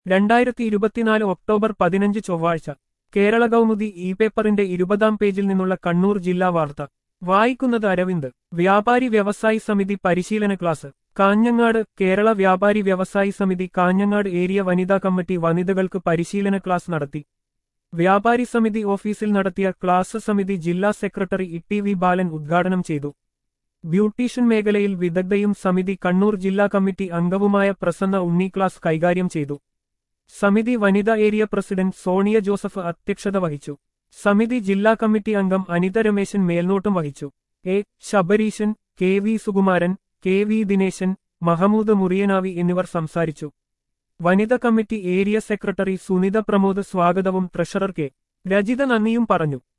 രണ്ടായിരത്തി ഇരുപത്തിനാല് ഒക്ടോബർ പതിനഞ്ച് ചൊവ്വാഴ്ച കേരള കൗമുദി ഇ പേപ്പറിന്റെ ഇരുപതാം പേജിൽ നിന്നുള്ള കണ്ണൂർ ജില്ലാ വാർത്ത വായിക്കുന്നത് അരവിന്ദ് വ്യാപാരി വ്യവസായി സമിതി പരിശീലന ക്ലാസ് കാഞ്ഞങ്ങാട് കേരള വ്യാപാരി വ്യവസായി സമിതി കാഞ്ഞങ്ങാട് ഏരിയ വനിതാ കമ്മിറ്റി വനിതകൾക്ക് പരിശീലന ക്ലാസ് നടത്തി വ്യാപാരി സമിതി ഓഫീസിൽ നടത്തിയ ക്ലാസ് സമിതി ജില്ലാ സെക്രട്ടറി ഇ വി ബാലൻ ഉദ്ഘാടനം ചെയ്തു ബ്യൂട്ടീഷ്യൻ മേഖലയിൽ വിദഗ്ധയും സമിതി കണ്ണൂർ ജില്ലാ കമ്മിറ്റി അംഗവുമായ പ്രസന്ന ഉണ്ണി ക്ലാസ് കൈകാര്യം ചെയ്തു സമിതി വനിതാ ഏരിയ പ്രസിഡന്റ് സോണിയ ജോസഫ് അധ്യക്ഷത വഹിച്ചു സമിതി ജില്ലാ കമ്മിറ്റി അംഗം അനിത രമേശൻ മേൽനോട്ടം വഹിച്ചു A Sabareeshan K V Sukumaran K V Dineshan Mahmood Muriyanavi എന്നിവർ സംസാരിച്ചു വനിതാ committee area secretary Sunitha Pramod സ്വാഗതവും ട്രഷറർ കെ രജിത നന്ദിയും പറഞ്ഞു